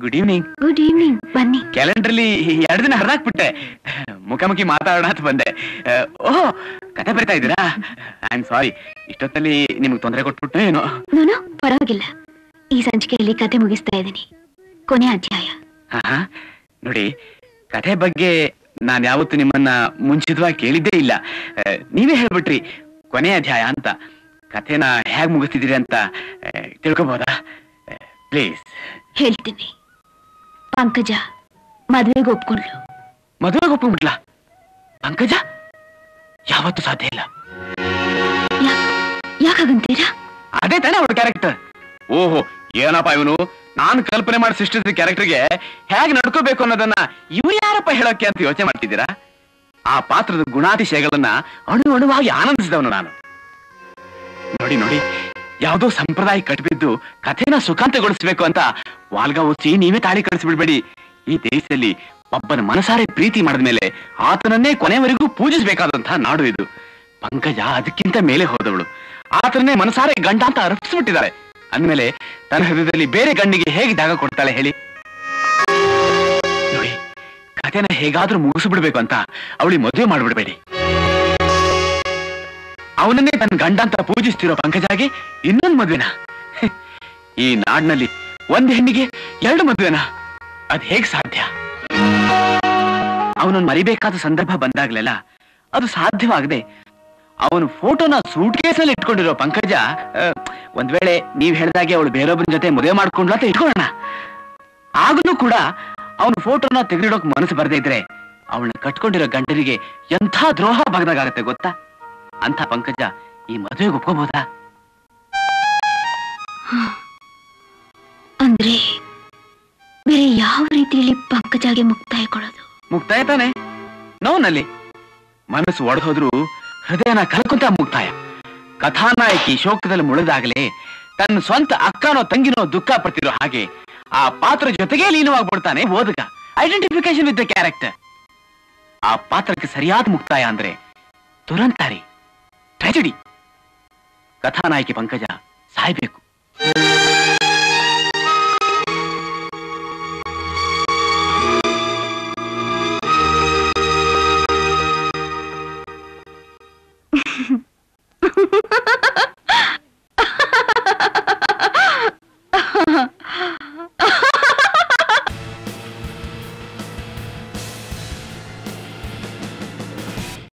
good evening good evening ಬನ್ನಿ ಕ್ಯಾಲೆಂಡರ್ಲಿ ಎರಡು ದಿನ ಹರಿದಾಕ್ಬಿಟ್ಟೆ ಮುಖಾಮುಖಿ ಮಾತಾಡೋಣ ಅಂತ ಬಂದೆ ಓಹ್ ಕತೆ ಬರಿತಾ ಇದ್ದೀರಾ ಐ ಆಮ್ ಸಾರಿ ಇಷ್ಟೊತ್ತಲ್ಲಿ ನಿಮ್ಗೆ ತೊಂದರೆ ಕೊಟ್ಬಿಟ್ಟು ಏನೋ ನಾನು ಪರವಾಗಿಲ್ಲ ಈ ಸಂಚಿಕೆಯಲ್ಲಿ ಕತೆ ಮುಗಿಸ್ತಾ ಇದ್ದೀನಿ ಕೊನೆ ಅಧ್ಯಾಯ ಹಾ ನೋಡಿ ಕಥೆ ಬಗ್ಗೆ ನಾನು ಯಾವತ್ತು ನಿಮ್ಮನ್ನ ಮುಂಚಿತವಾಗಿ ಕೇಳಿದ್ದೇ ಇಲ್ಲ ಆ, ನೀವೇ ಹೇಳ್ಬಿಟ್ರಿ ಕೊನೆ ಅಧ್ಯಾಯ ಅಂತ ಕಥೆನ ಹೇಗ್ ಮುಗಿಸ್ತಿದ್ದೀರಿ ಅಂತ ಆ, ತಿಳ್ಕೊಬೋದಾ ಪ್ಲೀಸ್ ಹೇಳ್ತೀನಿ ಪಂಕಜ ಮದ್ವೆಗೆ ಒಪ್ಕೊಂಡ್ಲು ಮದುವೆಗೆ ಒಪ್ಕೊಂಡ್ಬಿಡ್ಲಾ ಪಂಕಜ ಯಾವತ್ತೂ ಸಾಧ್ಯ ಇಲ್ಲ ಯಾಕ್ ಯಾಕಾಗಂತೀರಾ ಅದೇ ತಾನೇ ಅವಳ ಕ್ಯಾರೆಕ್ಟರ್ ಓಹೋ ಏನಪ್ಪ ಇವನು ನಾನು ಕಲ್ಪನೆ ಮಾಡಿ ಸೃಷ್ಟಿಸಿದ ಕ್ಯಾರೆಕ್ಟರ್ಗೆ ಹೇಗೆ ನಡ್ಕೋಬೇಕು ಅನ್ನೋದನ್ನ ಇವ್ರು ಯಾರಪ್ಪ ಹೇಳೋಕೆ ಅಂತ ಯೋಚನೆ ಮಾಡ್ತಿದ್ದೀರಾ ಆ ಪಾತ್ರದ ಗುಣಾತಿಶಯಗಳನ್ನ ಅಣು ಅಣುವಾಗಿ ಆನಂದಿಸಿದವನು ನಾನು ನೋಡಿ ನೋಡಿ ಯಾವುದೋ ಸಂಪ್ರದಾಯ ಕಟ್ಬಿದ್ದು ಕಥೆನ ಸುಖಾಂತಗೊಳಿಸ್ಬೇಕು ಅಂತ ವಾಲ್ಗ ಓದಿಸಿ ನೀವೇ ತಾಳಿ ಕಳಿಸ್ಬಿಡ್ಬೇಡಿ ಈ ದೇಶದಲ್ಲಿ ಒಬ್ಬನ ಮನಸಾರೆ ಪ್ರೀತಿ ಮಾಡಿದ್ಮೇಲೆ ಆತನನ್ನೇ ಕೊನೆವರೆಗೂ ಪೂಜಿಸಬೇಕಾದಂತಹ ನಾಡು ಇದು ಪಂಕಜ ಅದಕ್ಕಿಂತ ಮೇಲೆ ಹೋದವಳು ಆತನನ್ನೇ ಮನಸಾರೆ ಗಂಡ ಅಂತ ಅರ್ಪಿಸ್ಬಿಟ್ಟಿದ್ದಾಳೆ ಅಂದ್ಮೇಲೆ ತನ್ನ ಹೃದಯದಲ್ಲಿ ಬೇರೆ ಗಂಡಿಗೆ ಹೇಗೆ ಜಾಗ ಕೊಡ್ತಾಳೆ ಹೇಳಿ ನೋಡಿ ಕಥೆನ ಹೇಗಾದ್ರೂ ಮುಗಿಸ್ಬಿಡ್ಬೇಕು ಅಂತ ಅವಳಿಗೆ ಮದುವೆ ಮಾಡ್ಬಿಡ್ಬೇಡಿ ಅವನನ್ನೇ ತನ್ನ ಗಂಡ ಅಂತ ಪೂಜಿಸ್ತಿರೋ ಪಂಕಜಾಗೆ ಇನ್ನೊಂದು ಮದ್ವೆನಾ ಈ ನಾಡಿನಲ್ಲಿ ಒಂದ್ ಹೆಣ್ಣಿಗೆ ಎರಡು ಮದ್ವೆನಾ ಅದ್ ಹೇಗ್ ಸಾಧ್ಯ ಅವನನ್ನು ಮರಿಬೇಕಾದ ಸಂದರ್ಭ ಬಂದಾಗ್ಲೆಲ್ಲ ಅದು ಸಾಧ್ಯವಾಗದೆ ಅವನು ಫೋಟೋನ ಸೂಟ್ ಕೇಸಲ್ಲಿ ಇಟ್ಕೊಂಡಿರೋ ಪಂಕಜ ಆ, ಒಂದ್ ವೇಳೆ ನೀವ್ ಹೇಳ್ದಾಗೆ ಅವಳು ಬೇರೊಬ್ಬನ ಜೊತೆ ಮದುವೆ ಮಾಡ್ಕೊಂಡ್ಲು ಅಂತ ಇಟ್ಕೊಳ್ಳೋಣ ಆಗಲೂ ಕೂಡ ಅವನ ಫೋಟೋನ ತೆಗೆದಿಡೋಕ್ ಮನಸ್ಸು ಬರ್ದೇ ಇದ್ರೆ ಅವಳನ್ನ ಕಟ್ಕೊಂಡಿರೋ ಗಂಡನಿಗೆ ಎಂಥ ದ್ರೋಹ ಬಗ್ದಾಗತ್ತೆ ಗೊತ್ತಾ ಅಂತ ಪಂಕಜ ಈ ಮದುವೆಗೆ ಒಪ್ಕೋಬಹುದಾ ಅಂದ್ರೆ ಬೇರೆ ಯಾವ ರೀತಿಯಲ್ಲಿ ಪಂಕಜಾಗೆ ಮುಕ್ತಾಯ ಕೊಡೋದು ಮುಕ್ತಾಯ ತಾನೆ ನೋವ್ನಲ್ಲಿ ಮನಸ್ಸು ಒಡೆದೋದ್ರು ಹೃದಯನ ಕಲ್ಕೊಂತ ಮುಕ್ತಾಯ ಕಥಾನಾಯಕಿ ಶೋಕದಲ್ಲಿ ಮುಳಿದಾಗಲೇ ತನ್ನ ಸ್ವಂತ ಅಕ್ಕನೋ ತಂಗಿನೋ ದುಃಖ ಪಡ್ತಿರೋ ಹಾಗೆ ಆ ಪಾತ್ರ ಜೊತೆಗೆ ಲೀನವಾಗ್ಬಿಡ್ತಾನೆ ಓದಗ ಐಡೆಂಟಿಫಿಕೇಶನ್ ವಿತ್ ದ ಕ್ಯಾರೆಕ್ಟರ್ ಆ ಪಾತ್ರಕ್ಕೆ ಸರಿಯಾದ ಮುಕ್ತಾಯ ಅಂದ್ರೆ ದುರಂತಾರಿ ಟ್ರೆಜಿಡಿ ಕಥಾನಾಯಕಿ ಪಂಕಜ ಸಾಯ್ಬೇಕು